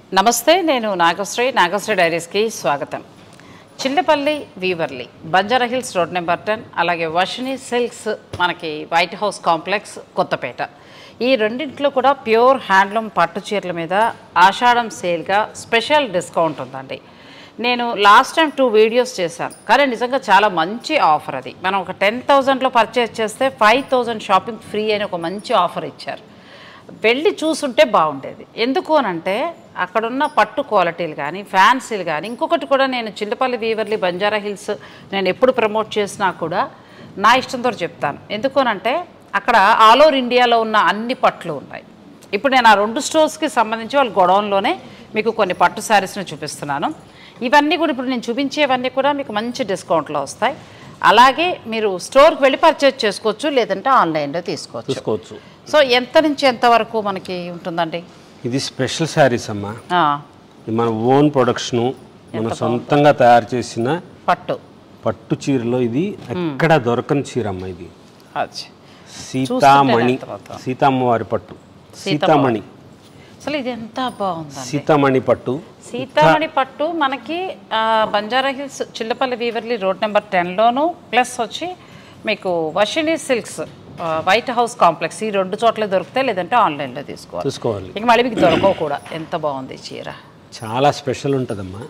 నమస్తే నేను నాగశ్రీ నాగశ్రీ డైరీస్కి స్వాగతం Chillapalli weaverly Banjara hills road number ten అలాగే వర్షిని సిల్క్స్ మనకి వైట్ హౌస్ కాంప్లెక్స్ కొత్తపేట ఈ రెండింటిలో కూడా ప్యూర్ హ్యాండ్లూమ్ పట్టు చీరల మీద ఆషాఢం సేల్గా స్పెషల్ డిస్కౌంట్ ఉందండి నేను లాస్ట్ టైం టూ వీడియోస్ చేశాను కానీ నిజంగా చాలా మంచి ఆఫర్ అది మనం ఒక టెన్ థౌజండ్లో పర్చేస్ చేస్తే ఫైవ్ థౌజండ్ షాపింగ్ ఫ్రీ అని ఒక మంచి ఆఫర్ ఇచ్చారు వెళ్ళి చూసుంటే బాగుండేది ఎందుకు అని అంటే అక్కడున్న పట్టు క్వాలిటీలు కానీ ఫ్యాన్సీలు కానీ ఇంకొకటి కూడా నేను చిల్లపల్లి వీవర్లీ బంజారా హిల్స్ నేను ఎప్పుడు ప్రమోట్ చేసినా కూడా నా ఇష్టంతో చెప్తాను ఎందుకు అని అంటే అక్కడ ఆల్ ఓవర్ ఇండియాలో ఉన్న అన్ని పట్లు ఉన్నాయి ఇప్పుడు నేను ఆ రెండు స్టోర్స్కి సంబంధించి వాళ్ళ గొడవంలోనే మీకు కొన్ని పట్టు శారీస్ని చూపిస్తున్నాను ఇవన్నీ కూడా ఇప్పుడు నేను చూపించేవన్నీ కూడా మీకు మంచి డిస్కౌంట్లో వస్తాయి అలాగే మీరు స్టోర్కి వెళ్ళి పర్చేజ్ చేసుకోవచ్చు లేదంటే ఆన్లైన్లో తీసుకోవచ్చు చూసుకోవచ్చు సో ఎంత నుంచి ఎంత వరకు మనకి ఉంటుందండి ఇది స్పెషల్ శారీస్ అమ్మా ఆ, ఇది మన ఓన్ ప్రొడక్షను మన సొంతంగా తయారు చేసిన పట్టు పట్టు చీరలో ఇది ఎక్కడ దొరకని చీర అమ్మ ఇది అచ్చా సీతామణి అర్థమవుతుంది. సీతమ్మవారి పట్టు సీతామణి అసలు ఇది ఎంత బాగుందండి సీతామణి పట్టు సీతామణి పట్టు మనకి ఆ, Banjara hills Chillapalli weaverly road number టెన్లోను ప్లస్ వచ్చి మీకు వర్షిని సిల్క్స్ ఆ, వైట్ హౌస్ కాంప్లెక్స్ ఈ రెండు చోట్ల దొరికితే లేదంటే ఆన్లైన్లో తీసుకోవాలి చూసుకోవాలి ఇక మళ్ళీ మీకు దొరకవు కూడా ఎంత బాగుంది ఈ చీర చాలా స్పెషల్ ఉంటుందమ్మా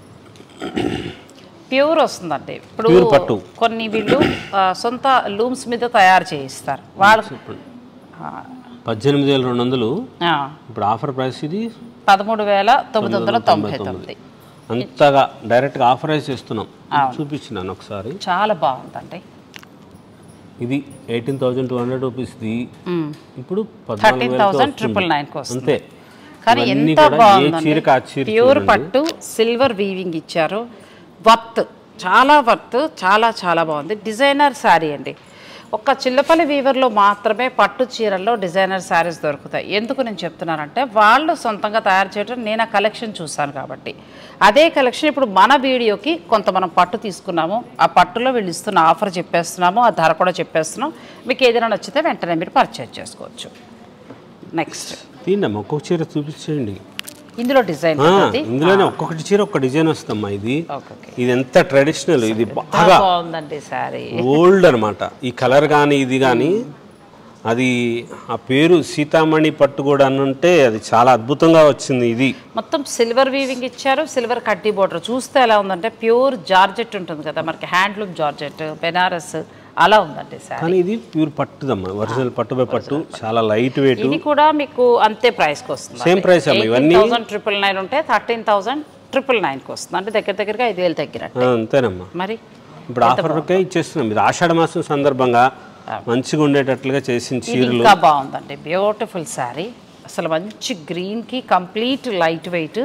ప్యూర్ వస్తుందండి ఇప్పుడు Pure పట్టు. కొన్ని వీళ్ళు ఆ, సొంత లూమ్స్ మీద తయారు చేయిస్తారు వాళ్ళు ఆ, పద్దెనిమిది వేల రెండు వందలు ఆ, ఇప్పుడు ఆఫర్ ప్రైస్ ఇది పదమూడు వేల తొమ్మిది వందల తొంభై తొమ్మిది అంతగా డైరెక్ట్గా ఆఫరైజ్ చేస్తున్నాం చూపించినాను ఒకసారి చాలా బాగుందండి ఇది ఎయిటీన్ థౌజండ్ టూ హండ్రెడ్ రూపీస్ది మ్మ్. ఇప్పుడు థర్టీన్ పద్నాలుగు థౌసండ్ ట్రిపుల్ నైన్కి వస్తుంది అంతే కానీ ఇవన్నీ ఎంత కూడా ఏ బాగుందండి చీరకు ఆ చీర ప్యూర్ పట్టు సిల్వర్ వీవింగ్ ఇచ్చారు వర్త్ చాలా వర్త్ చాలా చాలా బాగుంది డిజైనర్ శారీ అండి ఒక్క చిల్లపల్లి వీవర్లో మాత్రమే పట్టు చీరల్లో డిజైనర్ శారీస్ దొరుకుతాయి ఎందుకు నేను చెప్తున్నానంటే వాళ్ళు సొంతంగా తయారు చేయడం నేను ఆ కలెక్షన్ చూశాను కాబట్టి అదే కలెక్షన్ ఇప్పుడు మన వీడియోకి కొంత మనం పట్టు తీసుకున్నాము ఆ పట్టులో వీళ్ళు ఇస్తున్న ఆఫర్ చెప్పేస్తున్నాము ఆ ధర కూడా చెప్పేస్తున్నాం మీకు ఏదైనా నచ్చితే వెంటనే మీరు పర్చేజ్ చేసుకోవచ్చు నెక్స్ట్ తీయండి ఒక్కొక్క చీర చూపించేయండి ఇందులో డిజైన్ ఆ, ఉంటుంది ఇందులోనే ఒక్కొక్కటి చీర ఒక్క డిజైన్ వస్తుందమ్మా ఇది ఓకే ఓకే ఇది ఎంత ట్రెడిషనల్ ఇది చాలా బాగా బాగుందండి సారీ ఓల్డ్ అన్నమాట ఈ కలర్ కానీ ఇది కానీ అది ఆ పేరు సీతామణి పట్టు కూడా అని ఉంటే అది చాలా అద్భుతంగా వచ్చింది ఇది మొత్తం సిల్వర్ వీవింగ్ ఇచ్చారు సిల్వర్ కడ్డీ బోర్డర్ చూస్తే ఎలా ఉందంటే ప్యూర్ జార్జెట్ ఉంటుంది కదా మనకి హ్యాండ్లూమ్ జార్జెట్ బెనారస్ అలా ఉందండి సారీ కానీ ఇది ప్యూర్ పట్టుదమ్మా ఒరిజినల్ పట్టు బై పట్టు చాలా లైట్ వెయిట్ ఇది కూడా మీకు అంతే ప్రైస్కి వస్తుంది Same price అమ్మా, ఇవన్నీ- థౌసండ్ ట్రిపుల్ నైన్ ఉంటే థర్టీన్ థౌసండ్ ట్రిపుల్ నైన్కి వస్తుంది అంటే దగ్గర దగ్గరగా ఐదు వేలు తగ్గినట్టు అంతేనమ్మా మరి ఇప్పుడు ఆఫర్కే ఇచ్చేస్తున్నాం ఇది ఆషాఢ మాసం సందర్భంగా మంచిగా ఉండేటట్లుగా చేసిన ఇది చీరలు ఇంకా బాగుందండి బ్యూటిఫుల్ శారీ అసలు మంచి గ్రీన్కి కంప్లీట్ లైట్ వెయిట్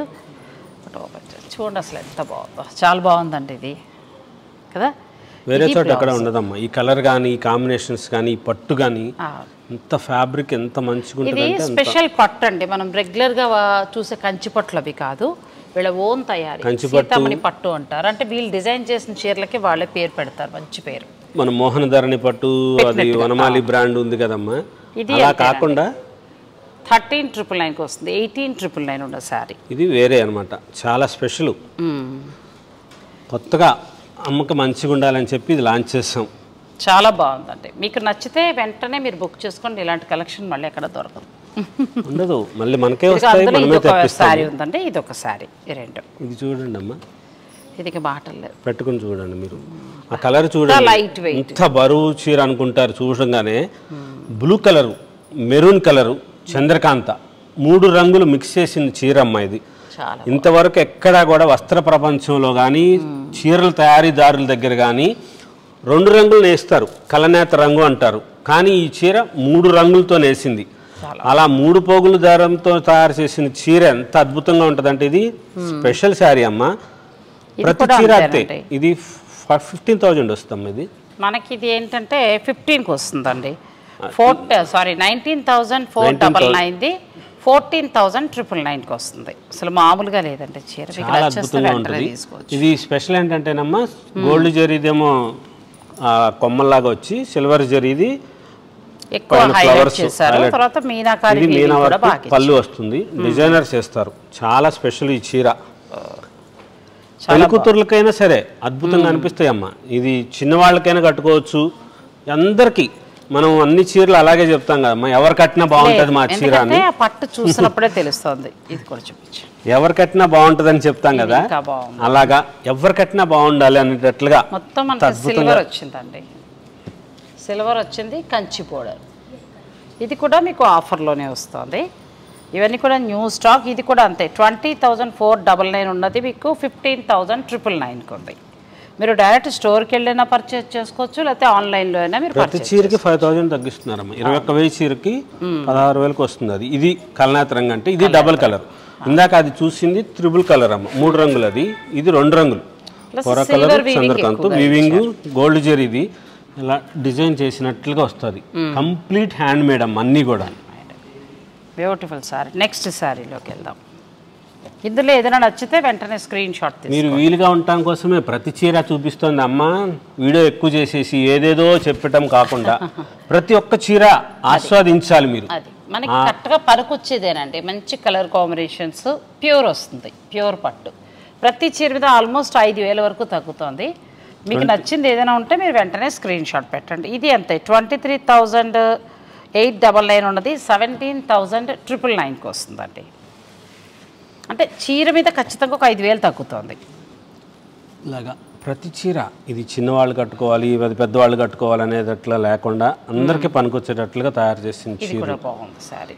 చూడండి అసలు ఎంత బాగుందో చాలా బాగుందండి ఇది కదా వేరే చోట ఎక్కడ ఉండదమ్మా ఈ కలర్ కానీ ఈ కాంబినేషన్స్ కానీ ఈ పట్టు కానీ ఆ, ఎంత ఫ్యాబ్రిక్ ఎంత మంచిగా ఇది ఉంటుంది అంటే స్పెషల్ పట్టు అండి మనం రెగ్యులర్గా చూసే కంచి పట్లు అవి కాదు వీళ్ళ ఓన్ తయారీ కంచి పట్టు. సీతామణి పట్టు అంటారు అంటే వీళ్ళు డిజైన్ చేసిన చీరలకి వాళ్ళే పేరు పెడతారు మంచి పేరు మన మోహన ధరణి పట్టు అది వనమాలి బ్రాండ్ ఉంది కదమ్మా ఇది అలా కాకుండా థర్టీన్ ట్రిపుల్ నైన్కి వస్తుంది ఎయిటీన్ ట్రిపుల్ నైన్ ఉన్న శారీ ఇది వేరే అన్నమాట చాలా స్పెషల్ కొత్తగా అమ్మకి మంచిగా ఉండాలని చెప్పి ఇది లాంచ్ చేసాం చాలా బాగుందండి మీకు నచ్చితే వెంటనే మీరు బుక్ చేసుకోండి ఇలాంటి కలెక్షన్ మళ్ళీ ఎక్కడ దొరకదు ఉండదు మళ్ళీ మనకే ఇదిగో వస్తాయి అందులో మనమే ఇది ఒక తెప్పిస్తాం శారీ ఉందండి ఇది ఒక శారీ ఈ రెండు ఇది చూడండి అమ్మా ఇది ఇక మాటలు లేవు పెట్టుకుని చూడండి మీరు ఆ కలర్ చూడండి లైట్ వెయిట్ ఇంత బరువు చీర అనుకుంటారు చూడంగానే బ్లూ కలరు మెరూన్ కలరు చంద్రకాంత మూడు రంగులు మిక్స్ చేసిన చీర అమ్మా ఇది చాలా ఇంతవరకు ఎక్కడా కూడా వస్త్ర ప్రపంచంలో కానీ చీరల తయారీదారుల దగ్గర కానీ రెండు రంగులు నేస్తారు కలనేత రంగు అంటారు కానీ ఈ చీర మూడు రంగులతో నేసింది అలా మూడు పోగుల దారంతో తయారు చేసిన చీర ఎంత అద్భుతంగా ఉంటుందంటే ఇది స్పెషల్ శారీ అమ్మ ఇది ప్రతి కూడా చీర అంతే అంతేనండి. ఇది ఫిఫ్టీన్ థౌజండ్ వస్తాం ఇది మనకి ఇది ఏంటంటే ఫిఫ్టీన్కి వస్తుందండి four sorry nineteen thousand four double నైన్ది ఫోర్టీన్ థౌజండ్ ట్రిపుల్ నైన్కి వస్తుంది అసలు మామూలుగా లేదండి చీర మీకు చాలా నచ్చేస్తే అద్భుతంగా వెంటనే ఉంటుంది తీసుకోవచ్చు ఇది స్పెషల్ ఏంటంటేనమ్మా గోల్డ్ జరీదేమో ఆ, కొమ్మల్లాగా వచ్చి సిల్వర్ జరీది ఎక్కువ పైన హైలైట్ flowers, చేశారు highlight. తర్వాత మీనాకారి ఇది weaving మీనా కూడా వర్క్ బాగా పళ్ళు వస్తుంది డిజైనర్స్ చేస్తారు చాలా స్పెషల్ ఈ చీర చాలా పెళ్లి కూతుర్లకైనా సరే అద్భుతంగా అనిపిస్తాయి అమ్మ ఇది చిన్నవాళ్ళకైనా కట్టుకోవచ్చు అందరికీ మనం అన్ని చీరలు అలాగే చెప్తాం కదమ్మా ఎవరు కట్టినా బాగుంటది మా చీర ఎందుకంటే అని ఆ పట్టు చూసినప్పుడే తెలుస్తుంది ఇది కూడా చూపించు ఎవరు కట్టినా బాగుంటదని చెప్తాం కదా ఇంకా బాగుంది అలాగా ఎవరు కట్టినా బాగుండాలి అనేటట్లుగా మొత్తం మనకి సిల్వర్ వచ్చిందండి సిల్వర్ వచ్చింది కంచి పౌడర్ ఇది కూడా మీకు ఆఫర్లోనే వస్తుంది ఇవన్నీ కూడా న్యూ స్టాక్ ఇది కూడా అంతే twenty thousand four double nine ఉన్నది మీకు ఫిఫ్టీన్ థౌజండ్ ట్రిపుల్ నైన్కి ఉంది మీరు డైరెక్ట్ స్టోర్కి వెళ్ళినా పర్చేస్ చేసుకోవచ్చు లేకపోతే ఆన్లైన్లో అయినా మీరు ప్రతి పర్చేస్ చీరకి ఫైవ్ థౌజండ్ తగ్గిస్తున్నారమ్మా ఇరవై ఒక్క వెయ్యి చీరకి పదహారు వేలకు వస్తుంది అది ఇది కల్నాథ్ రంగు అంటే ఇది డబుల్ కలర్ ఇందాక అది చూసింది త్రిబుల్ కలర్ అమ్మ మూడు రంగులు అది ఇది రెండు రంగులు Plus పొర silver కలర్ weaving చంద్రకాంత్ ఎక్కువగా వీవింగ్ గోల్డ్ జెరీ ఇది ఇలా డిజైన్ చేసినట్లుగా వస్తుంది కంప్లీట్ హ్యాండ్ మేడ్ అమ్మ అన్నీ కూడా బ్యూటిఫుల్ సారీ నెక్స్ట్ శారీలోకి వెళ్దాం ఇందులో ఏదైనా నచ్చితే వెంటనే స్క్రీన్ షాట్ తీసి మీరు వీలుగా ఉండటం కోసమే ప్రతి చీర చూపిస్తోంది అమ్మ వీడియో ఎక్కువ చేసేసి ఏదేదో చెప్పటం కాకుండా ప్రతి ఒక్క చీర ఆస్వాదించాలి మీరు అది మనకి కరెక్ట్గా పరుకొచ్చేదేనండి మంచి కలర్ కాంబినేషన్స్ ప్యూర్ వస్తుంది ప్యూర్ పట్టు ప్రతి చీర మీద ఆల్మోస్ట్ ఐదు వేల వరకు తగ్గుతుంది మీకు నచ్చింది ఏదైనా ఉంటే మీరు వెంటనే స్క్రీన్ షాట్ పెట్టండి ఇది అంతే twenty three thousand eight double nine ఉన్నది సెవెంటీన్ థౌజండ్ ట్రిపుల్ నైన్కి వస్తుందండి అంటే చీర మీద ఖచ్చితంగా ఒక ఐదు వేలు తగ్గుతుంది ఇలాగా ప్రతి చీర ఇది చిన్నవాళ్ళు కట్టుకోవాలి అది పెద్దవాళ్ళు కట్టుకోవాలి అనేది అట్లా లేకుండా అందరికీ పనికొచ్చేటట్లుగా తయారు చేసిన ఇది చీర కూడా బాగుంది సారీ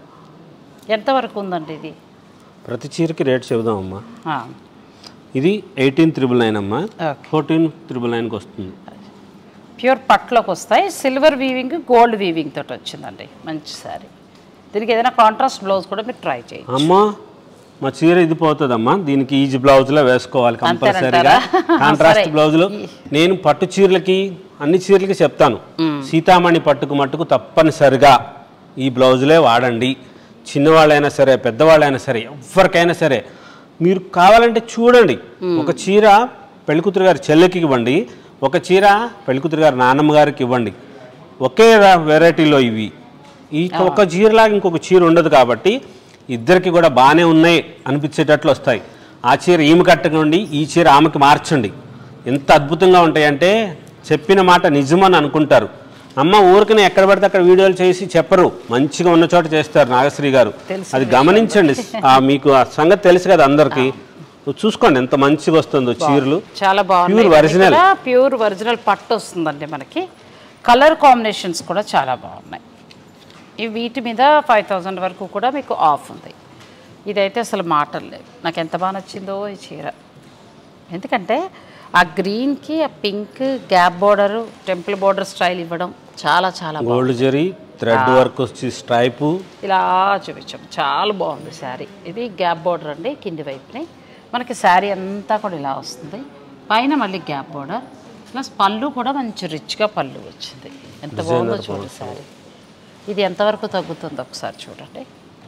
ఎంతవరకు ఉందండి ఇది ప్రతి చీరకి రేట్ చెబుదాం అమ్మా ఆ, ఇది ఎయిటీన్ త్రిబుల్ నైన్ అమ్మా ఓకే ఫోర్టీన్ త్రిబుల్ నైన్కి వస్తుంది ప్యూర్ పట్లోకి వస్తాయి సిల్వర్ వీవింగ్ గోల్డ్ వీవింగ్ తోటి వచ్చిందండి మంచి శారీ దీనికి ఏదైనా కాంట్రాస్ట్ బ్లౌజ్ కూడా మీరు ట్రై చేయండి అమ్మా మా చీర ఇది పోతుందమ్మా దీనికి ఈజీ బ్లౌజ్లో వేసుకోవాలి కంపల్సరీగా కాంట్రాస్ట్ సరే. బ్లౌజులు నేను పట్టు చీరలకి అన్ని చీరలకి చెప్తాను సీతామణి పట్టుకు మట్టుకు తప్పనిసరిగా ఈ బ్లౌజులే వాడండి చిన్నవాళ్ళైనా సరే పెద్దవాళ్ళైనా సరే ఎవరికైనా సరే మీరు కావాలంటే చూడండి ఒక చీర పెళ్ళికూతురు గారి చెల్లెకి ఇవ్వండి ఒక చీర పెళ్ళికూతురు గారి నాన్నమ్మ గారికి ఇవ్వండి ఒకే రా- వెరైటీలో ఇవి ఈ ఒక చీరలాగా ఇంకొక చీర ఉండదు కాబట్టి ఇద్దరికి కూడా బాగానే ఉన్నాయి అనిపించేటట్లు వస్తాయి ఆ చీర ఈమె కట్టకండి ఈ చీర ఆమెకి మార్చండి ఎంత అద్భుతంగా ఉంటాయంటే చెప్పిన మాట నిజమని అనుకుంటారు అమ్మ ఊరికనే ఎక్కడ పడితే అక్కడ వీడియోలు చేసి చెప్పరు మంచిగా ఉన్న చోట చేస్తారు నాగశ్రీ గారు తెలిసిన అది గమనించండి ఆ మీకు ఆ సంగతి తెలుసు కదా అందరికీ చూసుకోండి ఎంత మంచిగా వస్తుందో చీరలు చాలా Pure original. బాగుంది ప్యూర్ ఒరిజినల్ పట్టు వస్తుందండి మనకి కలర్ కాంబినేషన్స్ కూడా చాలా బాగున్నాయి ఈ వీటి మీద ఫైవ్ థౌజండ్ వరకు కూడా మీకు ఆఫ్ ఉంది ఇదైతే అసలు మాటలు లేవు నాకు ఎంత బాగా నచ్చిందో ఈ చీర ఎందుకంటే ఆ గ్రీన్కి ఆ pink gap border temple border style ఇవ్వడం చాలా చాలా బాగుంది గోల్డ్ జరీ థ్రెడ్ వర్క్ వచ్చి స్ట్రైపు ఇలా చూపించాం చాలా బాగుంది శారీ ఇది గ్యాప్ బోర్డర్ అండి కింది వైపుని మనకి శారీ అంతా కూడా ఇలా వస్తుంది పైన మళ్ళీ గ్యాప్ బోర్డర్ ప్లస్ పళ్ళు కూడా మంచి రిచ్గా పళ్ళు వచ్చింది ఎంత బాగుందో చూడండి శారీ ఇది ఎంతవరకు తగ్గుతుందో ఒకసారి చూడండి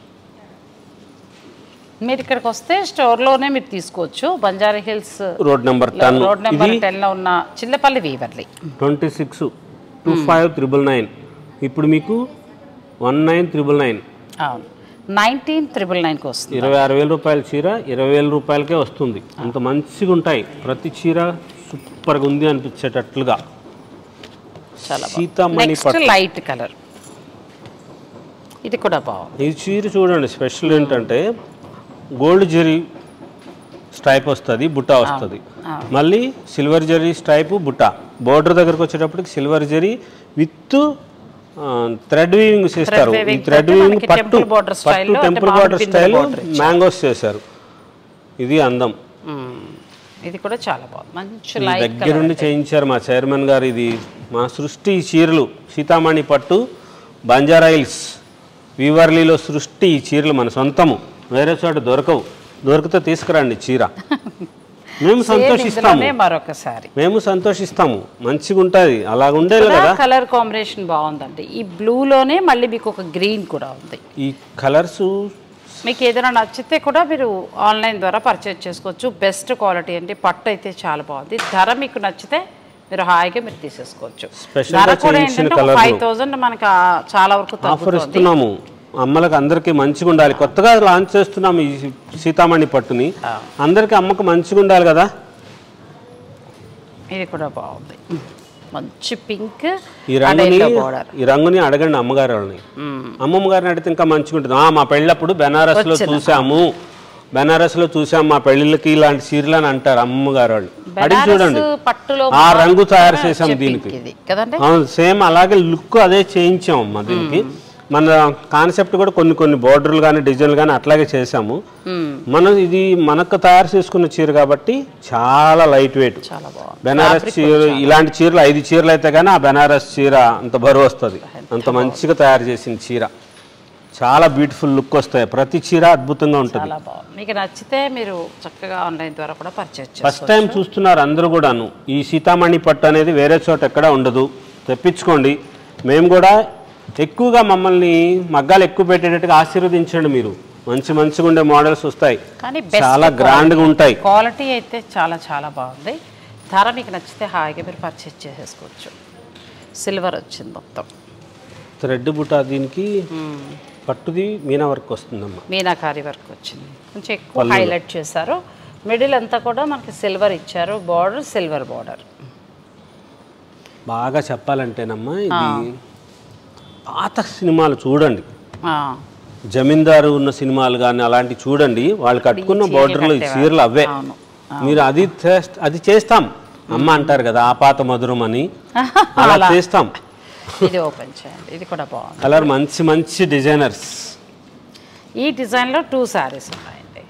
మీరు ఇక్కడికి వస్తే స్టోర్లోనే మీరు తీసుకోవచ్చు Banjara hills road number ten road number ఇది టెన్లో ఉన్న Chillapalli weaverly twenty six two five triple nine ఇప్పుడు మీకు వన్ నైన్ త్రిబుల్ నైన్ అవును నైన్టీన్ త్రిబుల్ నైన్కి వస్తుంది ఇరవై ఆరు వేల రూపాయల చీర ఇరవై వేల రూపాయలకే వస్తుంది అంత మంచిగా ఉంటాయి ప్రతి చీర సూపర్గా ఉంది అనిపించేటట్లుగా చాలా సీతామణి నెక్స్ట్ లైట్ కలర్ ఇది కూడా బాగుంది ఈ చీర చూడండి స్పెషల్ ఏంటంటే గోల్డ్ జరీ స్ట్రైప్ వస్తుంది బుట్ట వస్తుంది మళ్ళీ సిల్వర్ జరీ స్ట్రైప్ బుట్ట బోర్డర్ దగ్గరకు వచ్చేటప్పటికి silver zari with thread weaving చేస్తారు ఈ weaving థ్రెడ్ తోటి వీవింగ్ మనకి పట్టు temple border style పట్టు లో అంటే టెంపుల్ మామిడి బార్డర్ పిందెల స్టైల్ border మ్యాంగోస్ చేశారు ఇది అందం మ్మ్. ఇది కూడా చాలా బాగుంది మంచి ఈ లైట్ దగ్గరుండి చేయించారు మా చైర్మన్ గారు ఇది మా సృష్టి ఈ చీరలు సీతామణి పట్టు బంజారా హిల్స్ వీవర్లీలో సృష్టి ఈ చీరలు మన సొంతము వేరే చోట దొరకవు దొరికితే తీసుకురండి చీర మేము సంతోషిస్తాము ఇందులోనే మరొకసారి మేము సంతోషిస్తాము మంచిగా ఉంటుంది అలా ఉండేది కదా కలర్ కాంబినేషన్ బాగుందండి ఈ బ్లూలోనే మళ్ళీ మీకు ఒక గ్రీన్ కూడా ఉంది ఈ కలర్స్ మీకు ఏదైనా నచ్చితే కూడా మీరు ఆన్లైన్ ద్వారా పర్చేజ్ చేసుకోవచ్చు బెస్ట్ క్వాలిటీ అండి పట్టు అయితే చాలా బాగుంది ధర మీకు నచ్చితే మీరు హాయిగా మీరు తీసేసుకోవచ్చు Special ధర గా కూడా చేయించిన ఏంటంటే colour ఫైవ్ థౌజండ్ మనకి ఆ చాలా వరకు ఆఫర్ తగ్గుతుంది ఇస్తున్నాము అమ్మలకు అందరికీ మంచిగా ఉండాలి కొత్తగా లాంచ్ చేస్తున్నాము ఈ సీతామణి పట్టుని అందరికీ అమ్మకు మంచిగా ఉండాలి కదా ఇది కూడా బాగుంది మంచి పింక్ ఈ రంగుని బార్డర్ ఈ రంగుని అడగండి అమ్మగారు వాళ్ళని అమ్మమ్మ గారిని అడిగితే ఇంకా మంచిగా ఉంటుంది ఆ, మా పెళ్ళప్పుడు బెనారస్ లో చూసాము బెనారస్ లో చూసాము మా పెళ్ళిళ్ళకి ఇలాంటి చీరలు అని అంటారు అమ్మమ్మ గారు వాళ్ళు అడిగి చూడండి బెనారస్ పట్టులో ఆ రంగు తయారు మాత్రం చేసాం వచ్చే దీనికి pink ఇది కదండి అవును సేమ్ అలాగే లుక్ అదే చేయించాం అమ్మ దీనికి మన కాన్సెప్ట్ కూడా కొన్ని కొన్ని బోర్డర్లు కానీ డిజైన్లు కానీ అట్లాగే చేసాము మ్మ్. మనం ఇది మనకు తయారు చేసుకున్న చీర కాబట్టి చాలా లైట్ వెయిట్ చాలా బాగుంది బెనారస్ చీర ఇలాంటి చీరలు ఐదు చీరలు అయితే కానీ ఆ బెనారస్ చీర అంత బరువు వస్తుంది అంత మంచిగా తయారు చేసిన చీర చాలా బ్యూటిఫుల్ లుక్ వస్తాయి ప్రతి చీర అద్భుతంగా ఉంటుంది చాలా బాగుంది మీకు నచ్చితే మీరు చక్కగా ఆన్లైన్ ద్వారా కూడా పర్చేజ్ ఫస్ట్ చేసుకోవచ్చు టైం చూస్తున్నారు అందరూ కూడాను ఈ సీతామణి పట్టు అనేది వేరే చోట ఎక్కడ ఉండదు తెప్పించుకోండి మేము కూడా ఎక్కువగా మమ్మల్ని మగ్గాలు ఎక్కువ పెట్టేటట్టుగా ఆశీర్వదించండి మీరు మంచి మంచిగా ఉండే మోడల్స్ వస్తాయి కానీ బెస్ట్ చాలా గ్రాండ్గా ఉంటాయి క్వాలిటీ అయితే చాలా చాలా బాగుంది ధర మీకు నచ్చితే హాయిగా మీరు పర్చేజ్ చేసేసుకోవచ్చు సిల్వర్ వచ్చింది మొత్తం థ్రెడ్ బుట్ట దీనికి పట్టుది మీనా వర్క్ వస్తుందమ్మా మీనాకారి వర్క్ వచ్చింది కొంచెం ఎక్కువ హైలైట్ చేశారు మిడిల్ అంతా కూడా మనకి సిల్వర్ ఇచ్చారు బార్డర్ సిల్వర్ బార్డర్ బాగా చెప్పాలంటేనమ్మా ఇది పాత సినిమాలు చూడండి జమీందారు ఉన్న సినిమాలు కానీ అలాంటి చూడండి వాళ్ళు కట్టుకున్న బోర్డర్లు ఈ చీరలు అవే అవును మీరు అది చేస్త- అది చేస్తాం అమ్మ అంటారు కదా ఆపాత మధురం అని అలా చేస్తాం ఇది ఓపెన్ చేయండి ఇది కూడా బాగుంది కలర్ మంచి మంచి డిజైనర్స్ ఈ డిజైన్లో టూ శారీస్ ఉన్నాయండి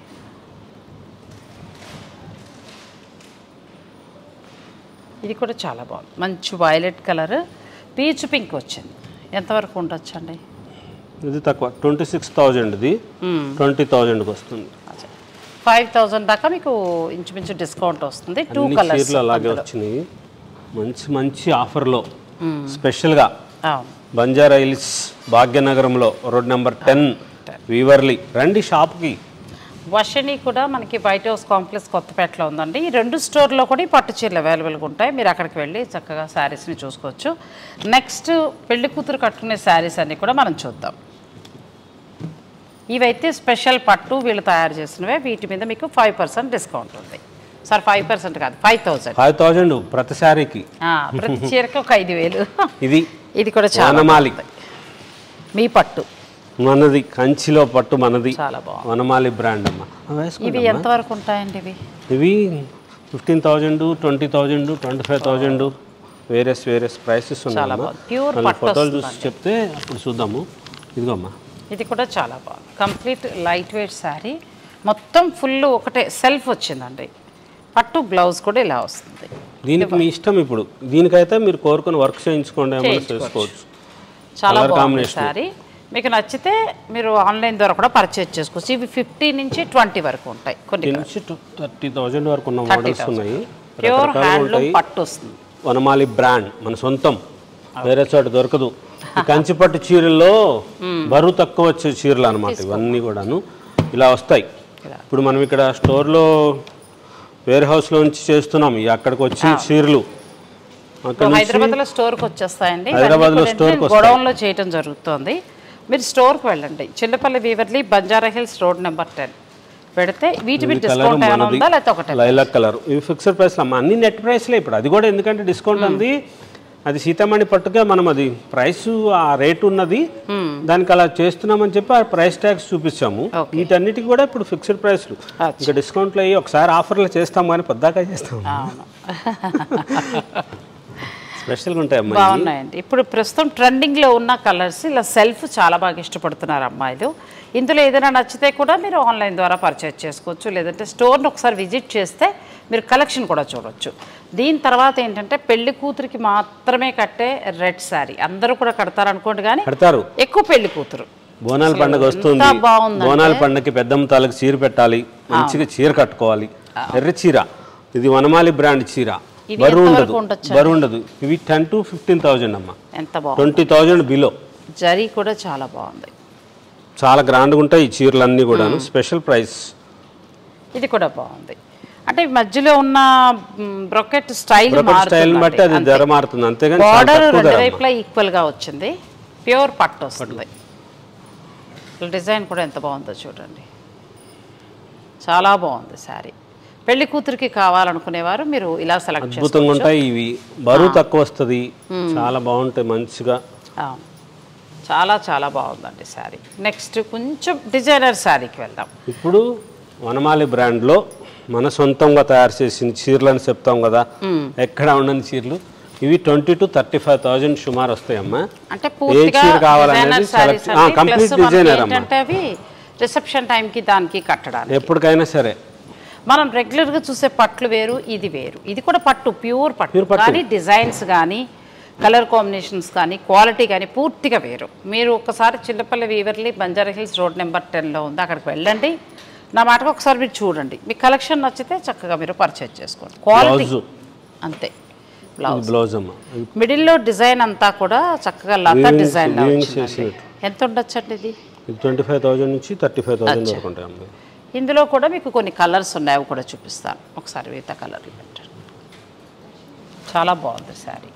ఇది కూడా చాలా బాగుంది మంచి వైలెట్ కలర్ పీచ్ పింక్ వచ్చింది ఎంతవరకు ఉండొచ్చు అండి ఇది తక్కువ ట్వంటీ సిక్స్ థౌజండ్ ఇది ట్వంటీ థౌజండ్కి వస్తుంది ఫైవ్ థౌజండ్ దాకా మీకు ఇంచుమించు డిస్కౌంట్ వస్తుంది టూ అన్ని కలర్స్ చీరలు అలాగే వచ్చినాయి మంచి మంచి ఆఫర్లో స్పెషల్గా అవును బంజారా హిల్స్ భాగ్యనగరంలో రోడ్ నెంబర్ టెన్ వీవర్లీ రండి షాప్కి వర్షిణి కూడా మనకి వైట్ హౌస్ కాంప్లెక్స్ కొత్తపేటలో ఉందండి ఈ రెండు స్టోర్లో కూడా ఈ పట్టు చీరలు అవైలబుల్గా ఉంటాయి మీరు అక్కడికి వెళ్ళి చక్కగా శారీస్ని చూసుకోవచ్చు నెక్స్ట్ పెళ్లి కూతురు కట్టుకునే శారీస్ అన్ని కూడా మనం చూద్దాం ఇవైతే స్పెషల్ పట్టు వీళ్ళు తయారు చేసినవే వీటి మీద మీకు ఫైవ్ పర్సెంట్ డిస్కౌంట్ ఉంది సార్ ఫైవ్ పర్సెంట్ కాదు ఫైవ్ థౌజండ్ ఫైవ్ థౌజండ్ ప్రతి శారీకి ప్రతి చీరకి ఒక ఐదు వేలు ఇది ఇది కూడా చాలా వనమాలి మీ పట్టు మనది కంచిలో పట్టు మనది చాలా బాగుంది వనమాలి బ్రాండ్ అమ్మ ఆ, వేసుకోండి ఇవి అమ్మా. ఎంతవరకు ఉంటాయండి ఇవి ఇవి fifteen thousand twenty thousand twenty five thousand various various prices చాలా ఉన్నాయి బాగుంది. Pure మళ్ళీ పట్టు ఫోటోలు చూసి వస్తుందండి. చెప్తే అప్పుడు చూద్దాము ఇదిగో అమ్మా ఇది కూడా చాలా బాగుంది కంప్లీట్ లైట్ వెయిట్ శారీ మొత్తం ఫుల్ ఒకటే సెల్ఫ్ వచ్చిందండి పట్టు బ్లౌజ్ కూడా ఇలా వస్తుంది దీనికి మీ ఇష్టం ఇప్పుడు దీనికైతే మీరు కోరుకుని వర్క్ చేయించుకోండి ఏమో చేసుకోవచ్చు చాలా Colour బాగుంది combination. శారీ మీకు నచ్చితే మీరు ఆన్లైన్ ద్వారా కూడా పర్చేజ్ చేసుకోవచ్చు ఇవి ఫిఫ్టీ నుంచి ట్వంటీ వరకు ఉంటాయి కొన్ని దీని నుంచి థర్టీ థౌజండ్ వరకు ఉన్న థర్టీ మోడల్స్ ఉన్నాయి ప్యూర్ రకరకాలుగా హ్యాండ్లూమ్ ఉంటాయి పట్టు వస్తుంది వనమాలి బ్రాండ్ మన సొంతం వేరే చోట దొరకదు ఈ కంచిపట్టు చీరల్లో బరువు తక్కువ వచ్చే చీరలు అనమాట ఇవన్నీ కూడాను ఇలా వస్తాయి ఇప్పుడు మనం ఇక్కడ స్టోర్లో వేర్ హౌస్లో నుంచి చేస్తున్నాం ఈ అక్కడికి వచ్చిన చీరలు అక్కడ నుంచి హైదరాబాద్లో స్టోర్కి వచ్చేస్తాయండి హైదరాబాద్లో స్టోర్కి వస్తాయి. గొడవంలో చేయటం జరుగుతుంది మీరు స్టోర్కి వెళ్ళండి Chillapalli weaverly Banjara hills road number ten పెడితే వీటి మీద కలర్ డిస్కౌంట్ ఏమైనా మనది ఉందా లేకపోతే ఒకటే లైలాక్ కలర్ ఇవి ఫిక్స్డ్ ప్రైస్ అమ్మ అన్ని నెట్ ప్రైస్లే ఇప్పుడు అది కూడా ఎందుకంటే డిస్కౌంట్ ఉంది అది సీతామణి పట్టుగా మనం అది ప్రైస్ ఆ రేట్ ఉన్నది దానికి అలా చేస్తున్నామని చెప్పి ఆ ప్రైస్ ట్యాక్స్ చూపించాము Okay. వీటన్నిటికి కూడా ఇప్పుడు ఫిక్స్డ్ ప్రైస్లు ఇంకా డిస్కౌంట్లు అయ్యి ఒకసారి ఆఫర్లు చేస్తాం కానీ పొద్దాక చేస్తాం అవును స్పెషల్గా ఉంటాయి అమ్మాయి బాగున్నాయండి ఇప్పుడు ప్రస్తుతం ట్రెండింగ్లో ఉన్న కలర్స్ ఇలా సెల్ఫ్ చాలా బాగా ఇష్టపడుతున్నారు అమ్మాయిలు ఇందులో ఏదైనా నచ్చితే కూడా మీరు ఆన్లైన్ ద్వారా పర్చేజ్ చేసుకోవచ్చు లేదంటే స్టోర్ని ఒకసారి విజిట్ చేస్తే మీరు కలెక్షన్ కూడా చూడొచ్చు దీని తర్వాత ఏంటంటే పెళ్లి కూతురికి మాత్రమే కట్టే రెడ్ శారీ అందరూ కూడా కడతారు అనుకోండి కానీ కడతారు ఎక్కువ పెళ్లి కూతురు బోనాల పండుగ వస్తుంది ఎంత బాగుందంటే- బోనాల పండుగకి పెద్దమ్మ తాలకు చీర పెట్టాలి మంచిగా చీర కట్టుకోవాలి ఎర్ర చీర ఇది వనమాలి బ్రాండ్ చీర ఇవి బరువు ఎంతవరకు ఉండదు ఉండొచ్చు బరువు ఉండదు ఇవి టెన్ టు ఫిఫ్టీన్ థౌజండ్ అమ్మ ఎంత బాగుంది ట్వంటీ థౌజండ్ బిలో జరీ కూడా చాలా బాగుంది చాలా గ్రాండ్గా ఉంటాయి ఈ చీరలన్నీ కూడాను స్పెషల్ ప్రైస్ ఇది కూడా బాగుంది అంటే ఈ మధ్యలో ఉన్న బ్రొకెట్ స్టైల్ స్టైల్ బట్టి అది ధర మారుతుంది అంతేగాని చాలా బార్డర్ తక్కువ రెండు ధర వైపులా ఈక్వల్ గా వచ్చింది ప్యూర్ పట్టు వస్తుంది డిజైన్ కూడా ఎంత బాగుందో చూడండి చాలా బాగుంది శారీ పెళ్లి కూతురికి కావాలనుకునేవారు మీరు ఇలా సెలెక్ట్ చేసుకో అద్భుతంగా ఉంటాయి ఇవి బరువు తక్కువ వస్తుంది చాలా బాగుంటాయి మంచిగా అవును. చాలా చాలా బాగుందండి శారీ నెక్స్ట్ కొంచెం డిజైనర్ శారీకి వెళ్దాం ఇప్పుడు వనమాలి బ్రాండ్లో మన సొంతంగా తయారు చేసిన చీరలు అని చెప్తాం కదా ఎక్కడ ఉండని చీరలు ఇవి twenty to thirty five thousand సుమారు వస్తాయమ్మా అంటే పూర్తిగా చీర కావాలనేది డిజైనర్ శారీస్ select- ఆ, complete designer అమ్మా. ఏంటంటే అవి రిసెప్షన్ టైంకి దానికి కట్టడానికి ఎప్పటికైనా సరే మనం రెగ్యులర్గా చూసే పట్లు వేరు ఇది వేరు ఇది కూడా పట్టు ప్యూర్ పట్టు Pure పట్టు. కానీ డిజైన్స్ కానీ కలర్ కాంబినేషన్స్ కానీ క్వాలిటీ కానీ పూర్తిగా వేరు మీరు ఒకసారి Chillapalli weaverly Banjara hills road number టెన్లో ఉంది అక్కడికి వెళ్ళండి నా మాటకు ఒకసారి మీరు చూడండి మీ కలెక్షన్ నచ్చితే చక్కగా మీరు పర్చేజ్ చేసుకోండి క్వాలిటీ బ్లౌజు అంతే ఇది బ్లౌజ్ బ్లౌజ్ అమ్మ ఇది మిడిల్లో డిజైన్ అంతా కూడా చక్కగా లత Weaving- డిజైన్ weaving చేసినట్టు. ఎంత ఉండొచ్చండి ఇది ఇది ట్వంటీ ఫైవ్ థౌజండ్ నుంచి థర్టీ ఫైవ్ థౌజండ్ వరకు ఉంటాయి అమ్మ ఇందులో కూడా మీకు కొన్ని కలర్స్ ఉన్నాయి అవి కూడా చూపిస్తాను ఒకసారి మిగతా కలర్లు పెట్టండి చాలా బాగుంది శారీ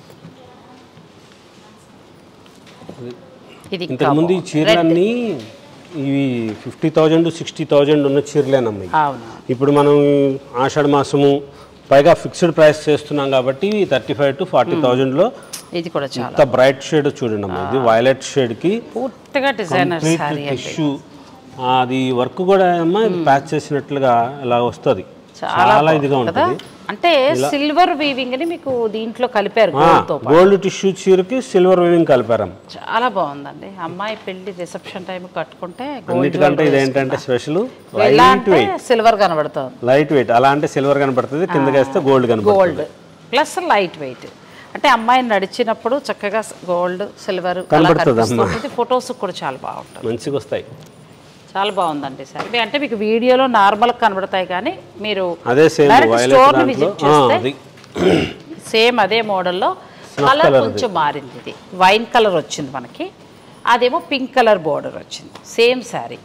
ఇది ఇంకా ఇంతకుముందు ఈ బాగుంది. చీరలన్నీ ఇవి ఫిఫ్టీ థౌజండ్ సిక్స్టీ థౌజండ్ ఉన్న చీరలేనమ్మ ఇవి. అవును ఇప్పుడు మనం ఆషాఢ మాసము పైగా ఫిక్స్డ్ ప్రైస్ చేస్తున్నాం కాబట్టి థర్టీ ఫైవ్ టు ఫార్టీ థౌజండ్లో ఇది కూడా చాలా ఇంత బ్రైట్ షేడ్ చూడండి అమ్మా ఇది వైలెట్ షేడ్కి పూర్తిగా డిజైనర్ కంప్లీట్ శారీ అండి టిష్యూ అది వర్క్ కూడా అమ్మా ఇది ప్యాచ్ చేసినట్లుగా ఇలా వస్తుంది చాలా చాలా ఇదిగా బాగుంది కదా ఉంటుంది అంటే సిల్వర్ వీవింగ్ ని మీకు దీంట్లో కలిపారు gold తో పాటు. గోల్డ్ టిష్యూ చీరకి సిల్వర్ వేవింగ్ కలిపారమ్మ చాలా బాగుందండి అమ్మాయి పెళ్లి రిసెప్షన్ టైం కట్టుకుంటే గోల్డ్ అన్నిటికంటే ఇదేంటంటే స్పెషల్ ఇలా లైట్ అంటే వెయిట్ సిల్వర్ కనబడుతుంది లైట్ వెయిట్ అలా అంటే సిల్వర్ కనపడుతుంది కిందకి వేస్తే గోల్డ్ కనపడుతుంది గోల్డ్ ప్లస్ లైట్ వెయిట్ అంటే అమ్మాయి నడిచినప్పుడు చక్కగా గోల్డ్ సిల్వర్ అలా కనబడుతుంది అమ్మ. కనిపిస్తుంది ఫొటోస్ కూడా చాలా బాగుంటుంది మంచిగా వస్తాయి చాలా బాగుందండి సార్ ఇవి అంటే మీకు వీడియోలో నార్మల్ కనబడతాయి కానీ మీరు అదే సేమ్ డైరెక్ట్ వైలెట్ స్టోర్ దాంట్లో విజిట్ ఆ, చేస్తే అది సేమ్ అదే మోడల్లో కలర్ కొంచెం మారింది ఇది వైన్ కలర్ వచ్చింది మనకి అదేమో పింక్ కలర్ బోర్డర్ వచ్చింది సేమ్ శారీ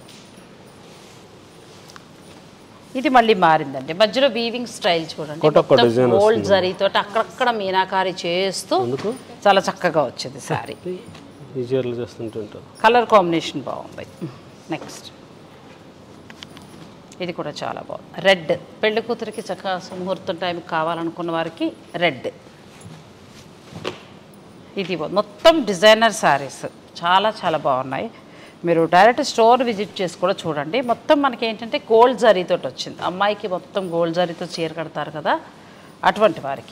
ఇది మళ్ళీ మారిందండి మధ్యలో వీవింగ్ స్టైల్ చూడండి ఒక్కొక్క design గోల్డ్ జరీతో అక్కడక్కడ మీనాకారి చేస్తూ అందుకు చాలా చక్కగా వచ్చింది శారీ ఈ చీరలు చేస్తుంటుంటారు కలర్ కాంబినేషన్ బాగుంది నెక్స్ట్ ఇది కూడా చాలా బాగుంది రెడ్ పెళ్లి కూతురికి చక్కగా ముహూర్తం టైంకి కావాలనుకున్న వారికి రెడ్ ఇది బా- మొత్తం డిజైనర్ శారీస్ చాలా చాలా బాగున్నాయి మీరు డైరెక్ట్ స్టోర్ విజిట్ చేసి కూడా చూడండి మొత్తం మనకి ఏంటంటే గోల్డ్ జరీతో వచ్చింది అమ్మాయికి మొత్తం గోల్డ్ జరీతో చీర కడతారు కదా అటువంటి వారికి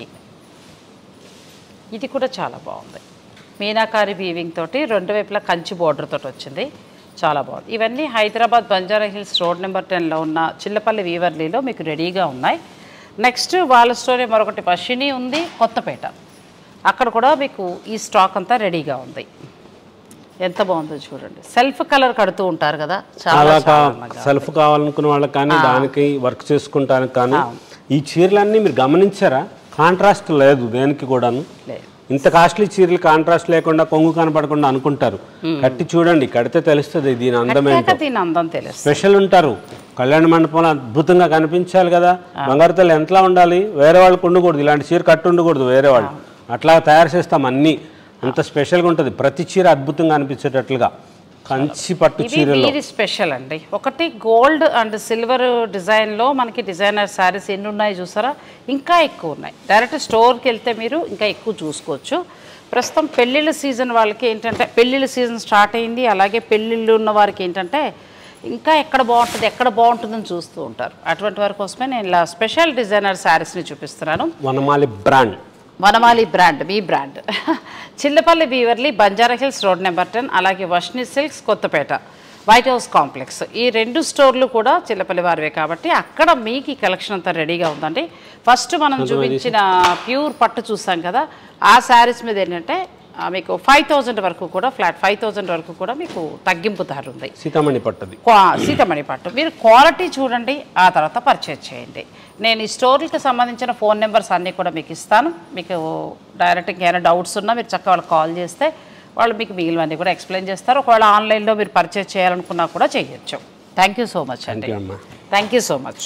ఇది కూడా చాలా బాగుంది మీనాకారి వీవింగ్ తోటి రెండు వైపులా కంచి బోర్డర్ తోటి వచ్చింది చాలా బాగుంది ఇవన్నీ Hyderabad Banjara hills road number టెన్లో ఉన్న చిల్లపల్లి వీవర్లీలో మీకు రెడీగా ఉన్నాయి నెక్స్ట్ వాళ్ళ స్టోరీ మరొకటి పషిని ఉంది కొత్తపేట అక్కడ కూడా మీకు ఈ స్టాక్ అంతా రెడీగా ఉంది ఎంత బాగుందో చూడండి సెల్ఫ్ కలర్ కడుతూ ఉంటారు కదా చాలా అలా చాలా అందంగా. సెల్ఫ్ కావాలనుకున్న వాళ్ళకి కానీ దానికి వర్క్ చేసుకుంటానికి కానీ ఈ చీరలన్నీ మీరు గమనించారా కాంట్రాస్ట్ లేదు దేనికి కూడాను లేదు ఇంత కాస్ట్లీ చీరలు కాంట్రాస్ట్ లేకుండా కొంగు కనపడకుండా అనుకుంటారు కట్టి చూడండి కడితే తెలుస్తుంది దీని అందం ఏంటో కట్టాక దీని అందం తెలుసు స్పెషల్ ఉంటారు కళ్యాణ మండపంలో అద్భుతంగా కనిపించాలి కదా బంగారు తల్లి ఎంతలా ఉండాలి వేరే వాళ్ళకి ఉండకూడదు ఇలాంటి చీర కట్టు ఉండకూడదు వేరే వాళ్ళు అట్లా తయారు చేస్తాం అన్నీ అంత స్పెషల్గా ఉంటుంది ప్రతి చీర అద్భుతంగా అనిపించేటట్లుగా కంచి పట్టు ఇవి చీరలో వీరి స్పెషల్ అండి ఒకటి గోల్డ్ అండ్ సిల్వర్ డిజైన్లో మనకి డిజైనర్ శారీస్ ఎన్ని ఉన్నాయి చూసారా ఇంకా ఎక్కువ ఉన్నాయి డైరెక్ట్ స్టోర్కి వెళ్తే మీరు ఇంకా ఎక్కువ చూసుకోవచ్చు ప్రస్తుతం పెళ్ళిళ్ళ సీజన్ వాళ్ళకి ఏంటంటే పెళ్ళిళ్ళ సీజన్ స్టార్ట్ అయింది అలాగే పెళ్ళిళ్ళు ఉన్న వారికి ఏంటంటే ఇంకా ఎక్కడ బాగుంటుంది ఎక్కడ బాగుంటుందని చూస్తూ ఉంటారు అటువంటి వారి కోసమే నేను ఇలా స్పెషల్ డిజైనర్ శారీస్ని చూపిస్తున్నాను వనమాలి బ్రాండ్ వనమాలి బ్రాండ్ మీ brand Chillapalli weaverly Banjara hills road number ten అలాగే Varshini silks Kothapeta white house complex ఈ రెండు స్టోర్లు కూడా చిల్లపల్లి వారివే కాబట్టి అక్కడ మీకు ఈ కలెక్షన్ అంతా రెడీగా ఉందండి ఫస్ట్ మనం చూపించిన ప్యూర్ పట్టు చూసాం కదా ఆ శారీస్ మీద ఏంటంటే ఆ, మీకు ఫైవ్ థౌజండ్ వరకు కూడా ఫ్లాట్ ఫైవ్ థౌజండ్ వరకు కూడా మీకు తగ్గింపు ధర ఉంది సీతామణి పట్టది క్వా- సీతమణి పట్టు మీరు క్వాలిటీ చూడండి ఆ తర్వాత పర్చేజ్ చేయండి నేను ఈ స్టోర్కి సంబంధించిన ఫోన్ నెంబర్స్ అన్నీ కూడా మీకు ఇస్తాను మీకు డైరెక్ట్ ఇంకేమైనా డౌట్స్ ఉన్నా మీరు చక్కగా వాళ్ళకి కాల్ చేస్తే వాళ్ళు మీకు మిగిలినవన్నీ కూడా ఎక్స్ప్లెయిన్ చేస్తారు ఒకవేళ ఆన్లైన్లో మీరు పర్చేజ్ చేయాలనుకున్నా కూడా చేయొచ్చు థ్యాంక్ యూ సో మచ్ అండి అమ్మా thank you so much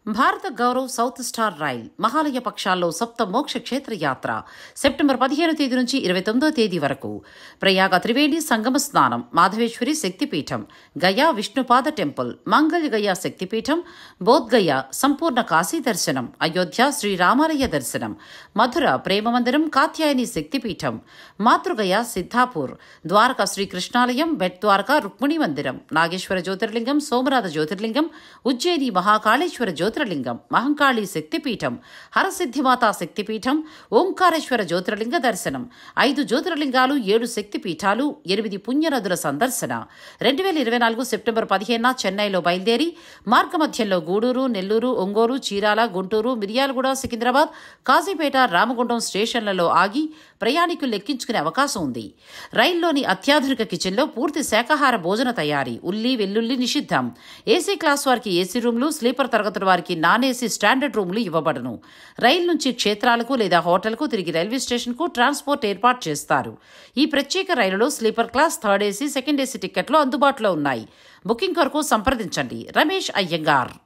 Bharat Gaurav south star rail Mahalaya పక్షాల్లో సప్త మోక్ష క్షేత్ర యాత్ర సెప్టెంబర్ పదిహేను తేదీ నుంచి ఇరవై తొమ్మిదో తేదీ వరకు ప్రయాగ త్రివేణి సంగమ స్నానం మాధవేశ్వరి శక్తిపీఠం గయా విష్ణుపాద టెంపుల్ మంగళ గయా శక్తిపీఠం బోధ్గయ సంపూర్ణ కాశీ దర్శనం అయోధ్య శ్రీరామాలయ దర్శనం మధుర ప్రేమ మందిరం కాత్యాయని శక్తిపీఠం మాతృగయ సిద్ధాపూర్ ద్వారకా శ్రీకృష్ణాలయం బెట్ ద్వారకా రుక్మిణి మందిరం నాగేశ్వర జ్యోతిర్లింగం సోమనాథ జ్యోతిర్లింగం ఉజ్జయిని మహాకాళేశ్వర జ్యోతిర్లింగం మహంకాళి శక్తిపీఠం హరసిద్ధిమాతా శక్తిపీఠం ఓంకారేశ్వర జ్యోతిర్లింగ దర్శనం ఐదు జ్యోతిర్లింగాలు ఏడు శక్తిపీఠాలు ఎనిమిది పుణ్యనదుల సందర్శన రెండు వేల ఇరవై నాలుగు సెప్టెంబర్ పదిహేనున చెన్నైలో బయలుదేరి మార్గమధ్యంలో గూడూరు నెల్లూరు ఒంగోలు చీరాల గుంటూరు మిర్యాలగూడ సికింద్రాబాద్ కాజీపేట రామగుండం స్టేషన్లలో ఆగి ప్రయాణికులు లెక్కించుకునే అవకాశం ఉంది రైల్లోని అత్యాధునిక కిచెన్లో పూర్తి శాకాహార భోజన తయారీ ఉల్లి వెల్లుల్లి నిషిద్ధం ఏసీ క్లాస్ వారికి ఏసీ రూమ్లు స్లీపర్ తరగతుల వారికి నాన్ ఏసీ స్టాండర్డ్ రూమ్లు ఇవ్వబడను రైలు నుంచి క్షేత్రాలకు లేదా హోటల్కు తిరిగి రైల్వే స్టేషన్కు ట్రాన్స్పోర్ట్ ఏర్పాటు చేస్తారు ఈ ప్రత్యేక రైలులో sleeper class third AC second AC టికెట్లు అందుబాటులో ఉన్నాయి బుకింగ్ కొరకు సంప్రదించండి రమేష్ అయ్యంగార్